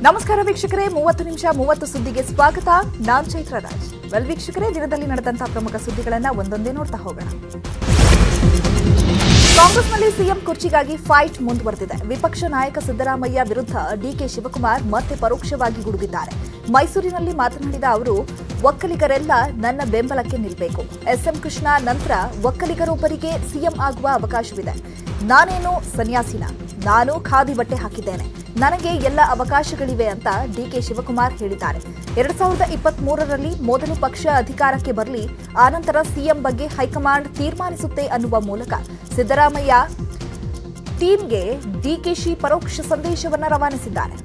ನಮಸ್ಕಾರ ವೀಕ್ಷಕರೇ ಮೂವತ್ತು ನಿಮಿಷ ಮೂವತ್ತು ಸುದ್ದಿಗೆ ಸ್ವಾಗತ ನಾನ್ ಚೈತ್ರ ರಾಜ್ ವೆಲ್ ವೀಕ್ಷಕರೇ ದಿನದಲ್ಲಿ ನಡೆದಂತಹ ಪ್ರಮುಖ ಸುದ್ದಿಗಳನ್ನ ಒಂದೊಂದೇ ನೋಡ್ತಾ ಹೋಗೋಣ ಕಾಂಗ್ರೆಸ್ನಲ್ಲಿ ಸಿಎಂ ಕುರ್ಚಿಗಾಗಿ ಫೈಟ್ ಮುಂದುವರೆದಿದೆ ವಿಪಕ್ಷ ನಾಯಕ ಸಿದ್ದರಾಮಯ್ಯ ವಿರುದ್ಧ ಡಿಕೆ ಶಿವಕುಮಾರ್ ಮತ್ತೆ ಪರೋಕ್ಷವಾಗಿ ಗುಡುಗಿದ್ದಾರೆ ಮೈಸೂರಿನಲ್ಲಿ ಮಾತನಾಡಿದ ಅವರು ಒಕ್ಕಲಿಗರೆಲ್ಲ ನನ್ನ ಬೆಂಬಲಕ್ಕೆ ನಿಲ್ಲಬೇಕು ಎಸ್ಎಂ ಕೃಷ್ಣ ನಂತರ ಒಕ್ಕಲಿಗರೊಬ್ಬರಿಗೆ ಸಿಎಂ ಆಗುವ ಅವಕಾಶವಿದೆ ನಾನೇನು ಸನ್ಯಾಸಿನ ನಾನು ಖಾದಿ ಬಟ್ಟೆ ಹಾಕಿದ್ದೇನೆ ನನಗೆ ಎಲ್ಲ ಅವಕಾಶಗಳಿವೆ ಅಂತ ಡಿಕೆ ಶಿವಕುಮಾರ್ ಹೇಳಿದ್ದಾರೆ ಎರಡ್ ಸಾವಿರದ ಇಪ್ಪತ್ತ್ ಮೂರರಲ್ಲಿ ಮೊದಲು ಪಕ್ಷ ಅಧಿಕಾರಕ್ಕೆ ಬರಲಿ ಆನಂತರ ಸಿಎಂ ಬಗ್ಗೆ ಹೈಕಮಾಂಡ್ ತೀರ್ಮಾನಿಸುತ್ತೆ ಅನ್ನುವ ಮೂಲಕ ಸಿದ್ದರಾಮಯ್ಯ ಟೀಮ್ಗೆ ಡಿಕೆಶಿ ಪರೋಕ್ಷ ಸಂದೇಶವನ್ನು ರವಾನಿಸಿದ್ದಾರೆ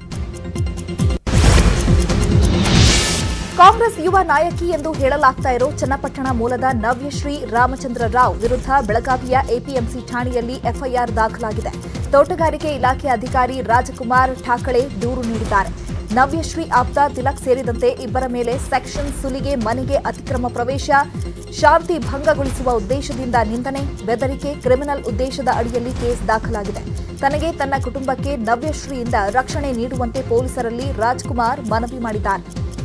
ಕಾಂಗ್ರೆಸ್ ಯುವ ನಾಯಕಿ ಎಂದು ಹೇಳಲಾಗ್ತಾ ಇರೋ ಚನ್ನಪಟ್ಟಣ ಮೂಲದ ನವ್ಯಶ್ರೀ ರಾಮಚಂದ್ರ ರಾವ್ ವಿರುದ್ಧ ಬೆಳಗಾವಿಯ ಎಪಿಎಂಸಿ ಠಾಣೆಯಲ್ಲಿ ಎಫ್ಐಆರ್ ದಾಖಲಾಗಿದೆ ತೋಟಗಾರಿಕೆ ಇಲಾಖೆ ಅಧಿಕಾರಿ ರಾಜಕುಮಾರ್ ಠಾಕಳೆ ದೂರು ನೀಡಿದ್ದಾರೆ ನವ್ಯಶ್ರೀ ಆಪ್ತ ತಿಲಕ್ ಸೇರಿದಂತೆ ಇಬ್ಬರ ಮೇಲೆ ಸೆಕ್ಷನ್ ಸುಲಿಗೆ ಮನೆಗೆ ಅತಿಕ್ರಮ ಪ್ರವೇಶ ಶಾಂತಿ ಭಂಗಗೊಳಿಸುವ ಉದ್ದೇಶದಿಂದ ನಿಂದನೆ ಬೆದರಿಕೆ ಕ್ರಿಮಿನಲ್ ಉದ್ದೇಶದ ಅಡಿಯಲ್ಲಿ ಕೇಸ್ ದಾಖಲಾಗಿದೆ ತನಗೆ ತನ್ನ ಕುಟುಂಬಕ್ಕೆ ನವ್ಯಶ್ರೀಯಿಂದ ರಕ್ಷಣೆ ನೀಡುವಂತೆ ಪೊಲೀಸರಲ್ಲಿ ರಾಜ್ಕುಮಾರ್ ಮನವಿ ಮಾಡಿದ್ದಾರೆ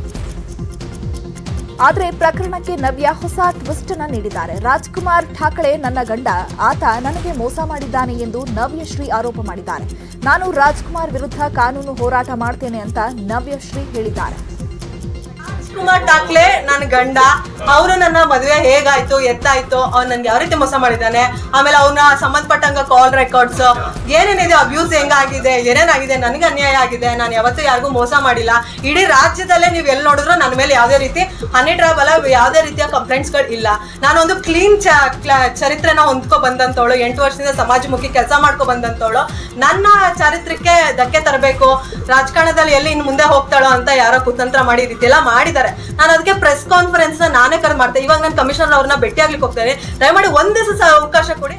ಆದರೆ ಪ್ರಕರಣಕ್ಕೆ ನವ್ಯ ಹೊಸ ಟ್ವಿಸ್ಟ್ ಅನ್ನ ನೀಡಿದ್ದಾರೆ ರಾಜ್ಕುಮಾರ್ ಠಾಕಳೆ ನನ್ನ ಗಂಡ ಆತ ನನಗೆ ಮೋಸ ಮಾಡಿದ್ದಾನೆ ಎಂದು ನವ್ಯಶ್ರೀ ಆರೋಪ ಮಾಡಿದ್ದಾರೆ ನಾನು ರಾಜ್ಕುಮಾರ್ ವಿರುದ್ಧ ಕಾನೂನು ಹೋರಾಟ ಮಾಡ್ತೇನೆ ಅಂತ ನವ್ಯಶ್ರೀ ಹೇಳಿದ್ದಾರೆ ಕುಮಾರ್ ಠಾಕ್ಲೆ ನನ್ನ ಗಂಡ ಅವರು ನನ್ನ ಮದುವೆ ಹೇಗಾಯ್ತು ಎತ್ತಾಯ್ತು ಅವ್ನು ನನ್ಗೆ ಯಾವ ರೀತಿ ಮೋಸ ಮಾಡಿದ್ದಾನೆ ಆಮೇಲೆ ಅವನ ಸಂಬಂಧಪಟ್ಟಂಗ ಕಾಲ್ ರೆಕಾರ್ಡ್ಸ್ ಏನೇನಿದೆ ಅಬ್ಯೂಸ್ ಹೆಂಗಾಗಿದೆ ಏನೇನಾಗಿದೆ ನನಗೆ ಅನ್ಯಾಯ ಆಗಿದೆ ನಾನು ಯಾವತ್ತೂ ಯಾರಿಗೂ ಮೋಸ ಮಾಡಿಲ್ಲ ಇಡೀ ರಾಜ್ಯದಲ್ಲೇ ನೀವು ಎಲ್ಲಿ ನೋಡಿದ್ರು ನನ್ನ ಮೇಲೆ ಯಾವುದೇ ರೀತಿ ಹನಿ ಟ್ರಾಪ್ ಅಲ್ಲ ಯಾವುದೇ ರೀತಿಯ ಕಂಪ್ಲೇಂಟ್ಸ್ಗಳು ಇಲ್ಲ ನಾನೊಂದು ಕ್ಲೀನ್ ಚರಿತ್ರೆನ ಹೊಂದ್ಕೊ ಬಂದಂತವಳು ಎಂಟು ವರ್ಷದಿಂದ ಸಮಾಜಮುಖಿ ಕೆಲಸ ಮಾಡ್ಕೊ ಬಂದಂತವಳು ನನ್ನ ಚಾರಿತ್ರಕ್ಕೆ ಧಕ್ಕೆ ತರಬೇಕು ರಾಜಕಾರಣದಲ್ಲಿ ಎಲ್ಲಿ ಇನ್ನು ಮುಂದೆ ಹೋಗ್ತಾಳೋ ಅಂತ ಯಾರೋ ಕುತಂತ್ರ ಮಾಡಿ ಈ ರೀತಿ ಎಲ್ಲ ಮಾಡಿದ್ದಾರೆ ನಾನು ಅದಕ್ಕೆ ಪ್ರೆಸ್ ಕಾನ್ಫರೆನ್ಸ್ ನಾನೇ ಕರೆದು ಮಾಡ್ತೇನೆ ಇವಾಗ ನಾನು ಕಮಿಷನರ್ ಅವ್ರನ್ನ ಭೇಟಿ ಆಗ್ಲಿಕ್ಕೆ ಹೋಗ್ತೇನೆ ದಯಮಾಡಿ ಒಂದ್ ದಿವಸ ಅವಕಾಶ ಕೊಡಿ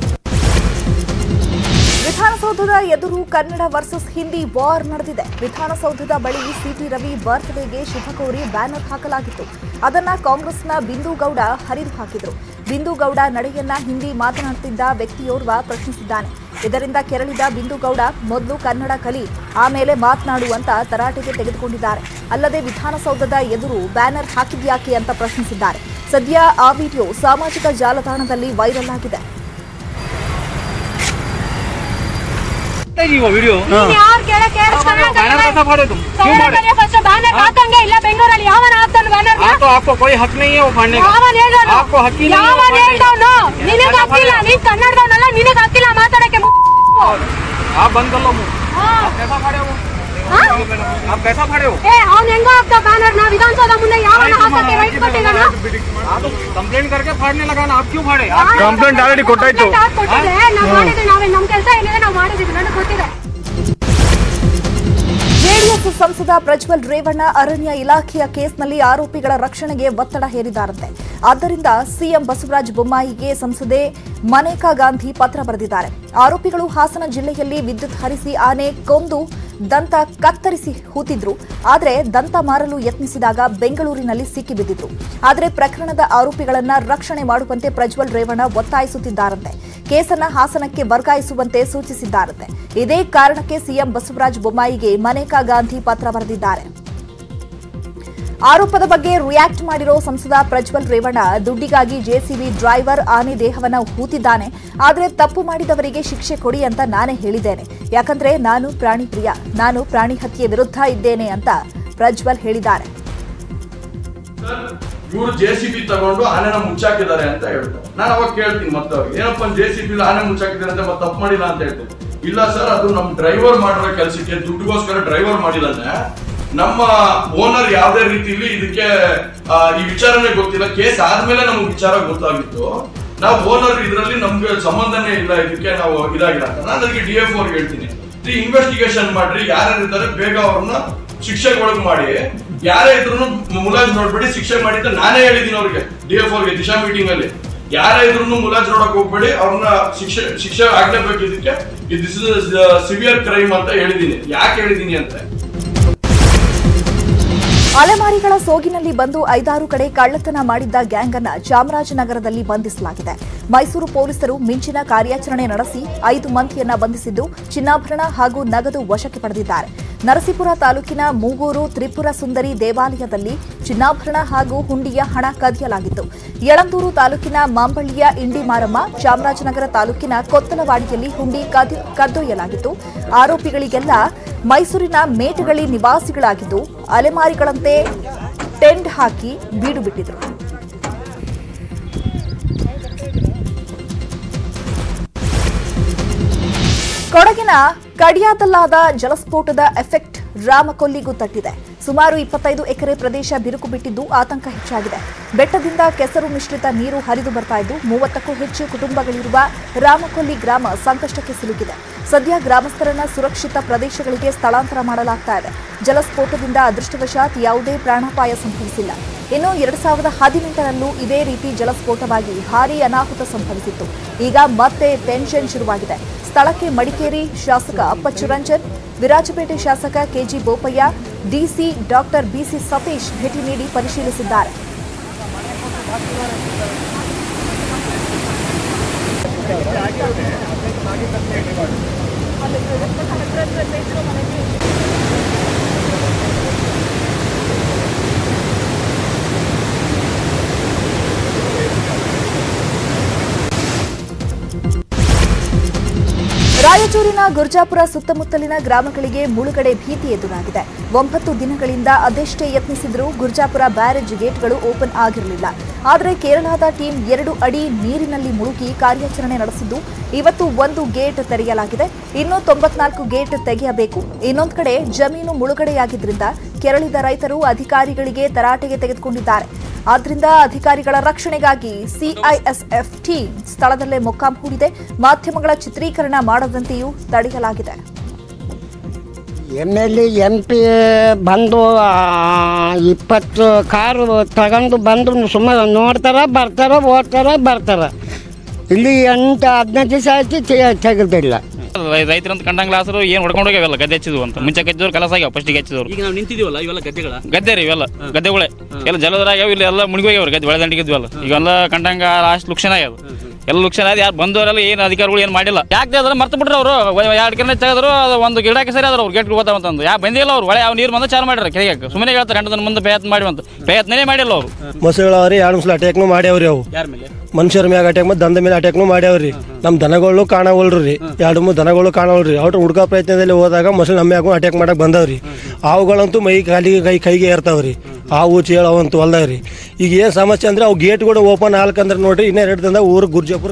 ವಿಧಾನಸೌಧದ ಎದುರು ಕನ್ನಡ ವರ್ಸಸ್ ಹಿಂದಿ ವಾರ್ ನಡೆದಿದೆ ವಿಧಾನಸೌಧದ ಬಳಿ ಸಿಟಿ ರವಿ ಬರ್ತ್ಡೇಗೆ ಶುಭ ಕೋರಿ ಬ್ಯಾನರ್ ಹಾಕಲಾಗಿತ್ತು ಅದನ್ನ ಕಾಂಗ್ರೆಸ್ನ ಬಿಂದು ಗೌಡ ಹರಿದು ಹಾಕಿದ್ರು ಬಿಂದು ಗೌಡ ನಡೆಯನ್ನ ಹಿಂದಿ ಮಾತನಾಡುತ್ತಿದ್ದ ವ್ಯಕ್ತಿಯೋರ್ವ ಪ್ರಶ್ನಿಸಿದ್ದಾನೆ ಇದರಿಂದ ಕೆರಳಿದ ಬಿಂದು ಗೌಡ ಮೊದಲು ಕನ್ನಡ ಕಲಿ ಆಮೇಲೆ ಮಾತನಾಡುವಂತ ತರಾಟೆಗೆ ತೆಗೆದುಕೊಂಡಿದ್ದಾರೆ ಅಲ್ಲದೆ ವಿಧಾನಸೌಧದ ಎದುರು ಬ್ಯಾನರ್ ಹಾಕಿದ್ಯಾಕೆ ಅಂತ ಪ್ರಶ್ನಿಸಿದ್ದಾರೆ ಸದ್ಯ ಆ ವಿಡಿಯೋ ಸಾಮಾಜಿಕ ಜಾಲತಾಣದಲ್ಲಿ ವೈರಲ್ ಆಗಿದೆ जी वो वीडियो ನೀನ್ ಯಾರ್ ಕೇಳಕ್ ಕೇಳಿಸ್ಕೊಂಡ್ರೆ ಅಂತ बैनर कैसा फाड़े तुम क्यों फाड़े ಕನ್ನಡದಲ್ಲಿ ಫಸ್ಟ್ ಬ್ಯಾನರ್ ಹಾಕಂಗೆ ಇಲ್ಲ ಬೆಂಗಳೂರಲ್ಲಿ ಯಾವನ ಹಾಕ್ತಾನ ಬ್ಯಾನರ್ हाँ तो आपको कोई हक नहीं है वो फाड़ने का ಯಾವನ್ ಹೇಳ್ದವನು आपको हक ही नहीं है वो ಯಾವನ್ फाड़ने का ಹೇಳ್ದವನು ನಿನಗ್ ಹಾಕಿಲ್ಲ ನೀನ್ ಕನ್ನಡದವನಲ್ಲ ನಿನಗ್ ಹಾಕಿಲ್ಲ ಮಾತಾಡಕ್ಕೆ ಮು- आप बंद कर लो मुंह ಹಾ. आप कैसा फाड़े हो ಹಾ? आप कैसा फाड़े हो ಏ ಅವ್ನ್ ಹೆಂಗ ಹಾಕ್ತ ಬ್ಯಾನರ್ ನ ವಿಧಾನಸೌಧ ಮುಂದೆ ಯಾವನ ಹಾಕಕ್ಕೆ ರೈಟ್ ಕೊಟ್ಟಿದ್ದಾನ हाँ तो कंप्लेंट करके फाड़ने लगा ना आप क्यों फाड़े आप ಕಂಪ್ಲೇಂಟ್ ಆಲ್ರೆಡಿ ಕೊಟ್ಟಾಯ್ತು ಕೊಟ್ಟಿದ್ರೆ ನಾವ್ ಮಾಡಿದ್ವಿ ನಾವೇ ನಮ್ ಕೆಲಸ ಏನಿದೆ ನಾವ್ ಮಾಡಿದೀವಿ ನನಗೆ ಗೊತ್ತಿದೆ ಜೆಡಿಎಸ್ ಸಂಸದ ಪ್ರಜ್ವಲ್ ರೇವಣ್ಣ ಅರಣ್ಯ ಇಲಾಖೆಯ ಕೇಸ್ನಲ್ಲಿ ಆರೋಪಿಗಳ ರಕ್ಷಣೆಗೆ ಒತ್ತಡ ಹೇರಿದ್ದಾರಂತೆ ಆದ್ದರಿಂದ ಸಿಎಂ ಬಸವರಾಜ ಬೊಮ್ಮಾಯಿಗೆ ಸಂಸದೆ ಮನೇಕಾ ಗಾಂಧಿ ಪತ್ರ ಬರೆದಿದ್ದಾರೆ ಆರೋಪಿಗಳು ಹಾಸನ ಜಿಲ್ಲೆಯಲ್ಲಿ ವಿದ್ಯುತ್ ಹರಿಸಿ ಆನೆ ಕೊಂದು ದಂತ ಕತ್ತರಿಸಿ ಹೂತಿದ್ರು ಆದರೆ ದಂತ ಮಾರಲು ಯತ್ನಿಸಿದಾಗ ಬೆಂಗಳೂರಿನಲ್ಲಿ ಸಿಕ್ಕಿಬಿದ್ದಿದ್ರು ಆದರೆ ಪ್ರಕರಣದ ಆರೋಪಿಗಳನ್ನ ರಕ್ಷಣೆ ಮಾಡುವಂತೆ ಪ್ರಜ್ವಲ್ ರೇವಣ್ಣ ಒತ್ತಾಯಿಸುತ್ತಿದ್ದಾರಂತೆ ಕೇಸನ್ನ ಹಾಸನಕ್ಕೆ ವರ್ಗಾಯಿಸುವಂತೆ ಸೂಚಿಸಿದ್ದಾರಂತೆ ಇದೇ ಕಾರಣಕ್ಕೆ ಸಿಎಂ ಬಸವರಾಜ ಬೊಮ್ಮಾಯಿಗೆ ಮನೇಕಾ ಗಾಂಧಿ ಪತ್ರ ಬರೆದಿದ್ದಾರೆ ಆರೋಪದ ಬಗ್ಗೆ ರಿಯಾಕ್ಟ್ ಮಾಡಿರೋ ಸಂಸದ ಪ್ರಜ್ವಲ್ ರೇವಣ್ಣ ದುಡ್ಡಿಗಾಗಿ ಜೆಸಿಬಿ ಡ್ರೈವರ್ ಆನೆ ದೇಹವನ್ನ ಹೂತಿದ್ದಾನೆ ಆದರೆ ತಪ್ಪು ಮಾಡಿದವರಿಗೆ ಶಿಕ್ಷೆ ಕೊಡಿ ಅಂತ ನಾನೇ ಹೇಳಿದ್ದೇನೆ ಯಾಕಂದ್ರೆ ನಾನು ಪ್ರಾಣಿ ಪ್ರಿಯ ನಾನು ಪ್ರಾಣಿ ಹತ್ಯೆ ವಿರುದ್ಧ ಇದ್ದೇನೆ ಅಂತ ಪ್ರಜ್ವಲ್ ಹೇಳಿದ್ದಾರೆ ಇವರು ಜೆ ಸಿ ಬಿ ತಗೊಂಡು ಆನೆನ ಮುಚ್ಚಾಕಿದ್ದಾರೆ ಅಂತ ಹೇಳ್ತಾರೆ ನಾನು ಅವಾಗ ಕೇಳ್ತೀನಿ ಮತ್ತೆ ಅವ್ರಿಗೆ ಏನಪ್ಪ ಜೆ ಸಿ ಬಿ ಆನೆ ಮುಚ್ಚಾಕಿದ್ದಾರೆ ಅಂತ ಮತ್ತೆ ತಪ್ಪು ಮಾಡಿಲ್ಲ ಅಂತ ಹೇಳ್ತೀನಿ ಇಲ್ಲ ಸರ್ ಅದು ನಮ್ ಡ್ರೈವರ್ ಮಾಡಿರೋ ಕೆಲಸಕ್ಕೆ ದುಡ್ಡುಗೋಸ್ಕರ ಡ್ರೈವರ್ ಮಾಡಿದಾನೆ ನಮ್ಮ ಓನರ್ ಯಾವ್ದೇ ರೀತಿಲಿ ಇದಕ್ಕೆ ಆ, ಈ ವಿಚಾರನೇ ಗೊತ್ತಿಲ್ಲ ಕೇಸ್ ಆದ್ಮೇಲೆ ನಮ್ಗೆ ವಿಚಾರ ಗೊತ್ತಾಗಿತ್ತು ನಾವು ಓನರ್ ಇದ್ರಲ್ಲಿ ನಮ್ಗೆ ಸಂಬಂಧನೇ ಇಲ್ಲ ಇದಕ್ಕೆ ನಾವು ಇದಾಗಿಲ್ಲ ಅಂತ ನಾನು ಅದಕ್ಕೆ ಡಿ ಎಫ್ ಅವ್ರಿಗೆ ಹೇಳ್ತೀನಿ ಇನ್ವೆಸ್ಟಿಗೇಷನ್ ಮಾಡ್ರಿ ಯಾರ್ಯಾರು ಇದ್ದಾರೆ ಬೇಗ ಅವ್ರನ್ನ ಶಿಕ್ಷೆಗೆ ಒಳಗ್ ಮಾಡಿ ಯಾರೇ ಇದ್ರು ಮುಲಾಜ್ ನೋಡ್ಬೇಡಿ ಶಿಕ್ಷೆ ಮಾಡಿ ಅಂತ ನಾನೇ ಹೇಳಿದೀನಿ ಅವ್ರಿಗೆ ಡಿ ಎಫ್ ಅವ್ರಿಗೆ ದಿಶಾ ಮೀಟಿಂಗ್ ಅಲ್ಲಿ ಯಾರೇ ಇದ್ರು ಮುಲಾಜ್ ನೋಡಕ್ ಹೋಗ್ಬೇಡಿ ಅವ್ರನ್ನ ಶಿಕ್ಷೆ ಶಿಕ್ಷೆ ಆಗ್ಲೇಬೇಕು ಇದಕ್ಕೆ ದಿಸ್ ಇಸ್ ಸಿವಿಯರ್ ಕ್ರೈಮ್ ಅಂತ ಹೇಳಿದೀನಿ ಯಾಕೆ ಹೇಳಿದೀನಿ ಅಂತ ಅಲೆಮಾರಿಗಳ ಸೋಗಿನಲ್ಲಿ ಬಂದು ಐದಾರು ಕಡೆ ಕಳ್ಳತನ ಮಾಡಿದ್ದ ಗ್ಯಾಂಗ್ ಅನ್ನ ಚಾಮರಾಜನಗರದಲ್ಲಿ ಬಂಧಿಸಲಾಗಿದೆ ಮೈಸೂರು ಪೊಲೀಸರು ಮಿಂಚಿನ ಕಾರ್ಯಾಚರಣೆ ನಡೆಸಿ ಐದು ಮಂದಿಯನ್ನ ಬಂಧಿಸಿದ್ದು ಚಿನ್ನಾಭರಣ ಹಾಗೂ ನಗದು ವಶಕ್ಕೆ ಪಡೆದಿದ್ದಾರೆ ನರಸೀಪುರ ತಾಲೂಕಿನ ಮೂಗೂರು ತ್ರಿಪುರ ಸುಂದರಿ ದೇವಾಲಯದಲ್ಲಿ ಚಿನ್ನಾಭರಣ ಹಾಗೂ ಹುಂಡಿಯ ಹಣ ಕದಿಯಲಾಗಿತ್ತು ಯಳಂದೂರು ತಾಲೂಕಿನ ಮಾಂಬಳ್ಳಿಯ ಇಂಡಿ ಮಾರಮ್ಮ ಚಾಮರಾಜನಗರ ತಾಲೂಕಿನ ಕೊತ್ತಲವಾಡಿಯಲ್ಲಿ ಹುಂಡಿ ಕದಿ- ಕದ್ದೊಯ್ಯಲಾಗಿತ್ತು ಆರೋಪಿಗಳಿಗೆಲ್ಲ ಮೈಸೂರಿನ ಮೇಟಗಳಿ ನಿವಾಸಿಗಳಾಗಿದ್ದು ಅಲೆಮಾರಿಗಳಂತೆ ಟೆಂಟ್ ಹಾಕಿ ಬೀಡು ಬಿಟ್ಟಿದ್ರು ಕೊಡಗಿನ ಕಡಿಯಾದಲ್ಲಾದ ಜಲಸ್ಫೋಟದ ಎಫೆಕ್ಟ್ ರಾಮಕೊಲ್ಲಿಗೂ ತಟ್ಟಿದೆ ಸುಮಾರು ಇಪ್ಪತ್ತೈದು ಎಕರೆ ಪ್ರದೇಶ ಬಿರುಕು ಬಿಟ್ಟಿದ್ದು ಆತಂಕ ಹೆಚ್ಚಾಗಿದೆ ಬೆಟ್ಟದಿಂದ ಕೆಸರು ಮಿಶ್ರಿತ ನೀರು ಹರಿದು ಬರ್ತಾ ಇದ್ದು ಮೂವತ್ತಕ್ಕೂ ಹೆಚ್ಚು ಕುಟುಂಬಗಳಿರುವ ರಾಮಕೊಲ್ಲಿ ಗ್ರಾಮ ಸಂಕಷ್ಟಕ್ಕೆ ಸಿಲುಕಿದೆ ಸದ್ಯ ಗ್ರಾಮಸ್ಥರನ್ನ ಸುರಕ್ಷಿತ ಪ್ರದೇಶಗಳಿಗೆ ಸ್ಥಳಾಂತರ ಮಾಡಲಾಗ್ತಾ ಇದೆ ಜಲಸ್ಫೋಟದಿಂದ ಅದೃಷ್ಟವಶಾತ್ ಯಾವುದೇ ಪ್ರಾಣಾಪಾಯ ಸಂಭವಿಸಿಲ್ಲ ಇನ್ನು ಎರಡ್ ಸಾವಿರದ ಹದಿನೆಂಟರಲ್ಲೂ ಇದೇ ರೀತಿ ಜಲಸ್ಫೋಟವಾಗಿ ಭಾರೀ ಅನಾಹುತ ಸಂಭವಿಸಿತ್ತು ಈಗ ಮತ್ತೆ ಟೆನ್ಷನ್ ಶುರುವಾಗಿದೆ ಸ್ಥಳಕ್ಕೆ ಮಡಿಕೇರಿ ಶಾಸಕ ಅಪ್ಪಚ್ಚು ರಂಜನ್ ವಿರಾಜಪೇಟೆ ಶಾಸಕ KG Bopaiah DC doctor BC Satish ಭೇಟಿ ನೀಡಿ ಪರಿಶೀಲಿಸಿದ್ದಾರೆ ರಾಯಚೂರಿನ ಗುರ್ಜಾಪುರ ಸುತ್ತಮುತ್ತಲಿನ ಗ್ರಾಮಗಳಿಗೆ ಮುಳುಗಡೆ ಭೀತಿ ಎದುರಾಗಿದೆ ಒಂಬತ್ತು ದಿನಗಳಿಂದ ಅದೆಷ್ಟೇ ಯತ್ನಿಸಿದರೂ ಗುರ್ಜಾಪುರ ಬ್ಯಾರೇಜ್ ಗೇಟ್ಗಳು ಓಪನ್ ಆಗಿರಲಿಲ್ಲ ಆದರೆ ಕೇರಳದ ಟೀಮ್ ಎರಡು ಅಡಿ ನೀರಿನಲ್ಲಿ ಮುಳುಗಿ ಕಾರ್ಯಾಚರಣೆ ನಡೆಸಿದ್ದು ಇವತ್ತು ಒಂದು ಗೇಟ್ ತೆರೆಯಲಾಗಿದೆ ಇನ್ನು ತೊಂಬತ್ನಾಲ್ಕು ಗೇಟ್ ತೆಗೆಯಬೇಕು ಇನ್ನೊಂದು ಕಡೆ ಜಮೀನು ಮುಳುಗಡೆಯಾಗಿದ್ದರಿಂದ ಕೆರಳಿದ ರೈತರು ಅಧಿಕಾರಿಗಳಿಗೆ ತರಾಟೆಗೆ ತೆಗೆದುಕೊಂಡಿದ್ದಾರೆ ಆದ್ರಿಂದ ಅಧಿಕಾರಿಗಳ ರಕ್ಷಣೆಗಾಗಿ ಸಿಐಎಸ್ಎಫ್ ಟೀಮ್ ಸ್ಥಳದಲ್ಲೇ ಮೊಕ್ಕಾಂ ಹೂಡಿದೆ ಮಾಧ್ಯಮಗಳ ಚಿತ್ರೀಕರಣ ಮಾಡದಂತೆಯೂ ತಡೆಯಲಾಗಿದೆ ಎಮ್ ಎಲ್ ಎಂ ಪಿ ಬಂದು ಆ, ಇಪ್ಪತ್ತು ಕಾರು ತಗೊಂಡು ಬಂದು ಸುಮ್ಮನೆ ನೋಡ್ತಾರ ಬರ್ತಾರ ಓದ್ತಾರ ಬರ್ತಾರ ಇಲ್ಲಿ ಎಂಟು ಹದಿನೈದು ದಿವಸ ಆಯ್ತು ತೆ- ತೆಗೆದಿಲ್ಲ ರೈತರಂತ ಕಂಡಂಗ್ ಲಾಸರು ಏನ್ ಹೊಡ್ಕೊಂಡು ಹೋಗ್ಯಾವೆಲ್ಲ ಗದ್ದೆ ಹಚ್ಚಿದ್ವು ಅಂತ ಮುಂಚೆ ಗದ್ದೆವ್ರು ಕಲಸ ಆಗ್ಯಾವ ಫಸ್ಟಿಗೆ ಹಚ್ಚಿದವ್ರು ಈಗ ನಾವು ನಿಂತಿದೀವಲ್ಲ ಇವೆಲ್ಲ ಗದ್ದೆಗಳ ಗದ್ದೆ ರೀ ಇವೆಲ್ಲ ಗದ್ದೆಗಳೇ ಎಲ್ಲ ಜಲದರ ಆಗ್ಯಾವ ಇಲ್ಲಿ ಎಲ್ಲ ಮುಳುಗಿ ಹೋಗ್ಯಾವ್ರಿ ಗದ್ದೆ ಬೆಳೆದಂಡಿಗೆ ಇದ್ವಲ್ಲ ಈಗೆಲ್ಲ ಕಂಡಂಗ ಲಾಸ್ಟ್ ಲುಕ್ಷಣ ಆಗ್ಯಾವ ಎಲ್ಲ ಲುಕ್ಷಣ ಆದ ಯಾರು ಬಂದವರೆಲ್ಲ ಏನು ಅಧಿಕಾರಿಗಳು ಏನು ಮಾಡಿಲ್ಲ ಯಾಕೆ ಅದ್ರ ಮರ್ತು ಬಿಟ್ರು ಅವರು ಎರಡು ಕೆರೆ ತೆಗೆದ್ರು ಅದು ಒಂದು ಗಿಡಕ್ಕೆ ಸರಿ ಅದ್ರ ಅವ್ರು ಗೇಟ್ ಗೊತ್ತಾವಂತಂದು ಯಾ ಬಂದಿಲ್ಲ ಅವ್ರು ಒಳ್ಳೆ ಯಾವ ನೀರು ಬಂದು ಚಾಲು ಮಾಡ್ಯಾರ ಕೆರೆಗೆ ಸುಮ್ಮನೆ ಹೇಳ್ತಾರೆ ಎಂಟು ದಿನ ಮುಂದೆ ಪ್ರಯತ್ನ ಮಾಡಿ ಅಂತ ಪ್ರಯತ್ನನೇ ಮಾಡಿಲ್ಲ ಅವರು ಮೊಸಳೆಗಳವ್ರಿ ಎರಡು ಸಲ ಅಟ್ಯಾಕ್ನು ಮಾಡ್ಯಾವ್ರಿ ಅವು ಯಾರ ಮೇಲೆ ಮನುಷ್ಯರ ಮ್ಯಾಗ ಅಟ್ಯಾಕ್ ಮಾಡಿ ದಂದ ಮೇಲೆ ಅಟ್ಯಾಕ್ನು ಮಾಡ್ಯಾವ್ರಿ ನಮ್ಮ ದನಗಳು ಕಾಣವಲ್ರಿ ಎರಡು ಮೂರು ದನಗಳು ಕಾಣವಲ್ರಿ ಅವ್ರು ಹುಡ್ಕೋ ಪ್ರಯತ್ನದಲ್ಲಿ ಹೋದಾಗ ಮೊಸಳೆ ನಮ್ಮ ಮ್ಯಾಗೂ ಅಟ್ಯಾಕ್ ಮಾಡಕ್ ಬಂದವ್ರಿ ಅವುಗಳಂತೂ ಮೈ ಕಾಲಿಗೆ ಕೈ ಕೈಗೆ ಏರ್ತಾವ್ರಿ ಹಾವು ಚೇಳು ಅವಂತೂ ಹೊಲ್ದಾವ್ರಿ ಈಗ ಏನು ಸಮಸ್ಯೆ ಅಂದ್ರೆ ಅವು ಗೇಟ್ ಕೂಡ ಓಪನ್ ಹಾಲ್ಕಂದ್ರೆ ನೋಡ್ರಿ ಇನ್ನೂ ಎರಡು ದಿನದಾಗ ಊರು ಗುರ್ಜಾಪುರ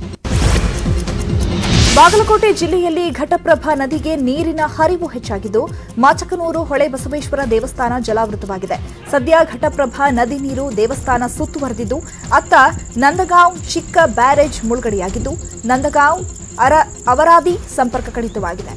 ಬಾಗಲಕೋಟೆ ಜಿಲ್ಲೆಯಲ್ಲಿ ಘಟಪ್ರಭಾ ನದಿಗೆ ನೀರಿನ ಹರಿವು ಹೆಚ್ಚಾಗಿದ್ದು ಮಾಚಕನೂರು ಹೊಳೆ ಬಸವೇಶ್ವರ ದೇವಸ್ಥಾನ ಜಲಾವೃತವಾಗಿದೆ ಸದ್ಯ ಘಟಪ್ರಭಾ ನದಿ ನೀರು ದೇವಸ್ಥಾನ ಸುತ್ತುವರೆದಿದ್ದು ಅತ್ತ ನಂದಗಾಂವ್ ಚಿಕ್ಕ ಬ್ಯಾರೇಜ್ ಮುಳುಗಡೆಯಾಗಿದ್ದು ನಂದಗಾಂವ್ ಅರ ಅವರಾದಿ ಸಂಪರ್ಕ ಕಡಿತವಾಗಿದೆ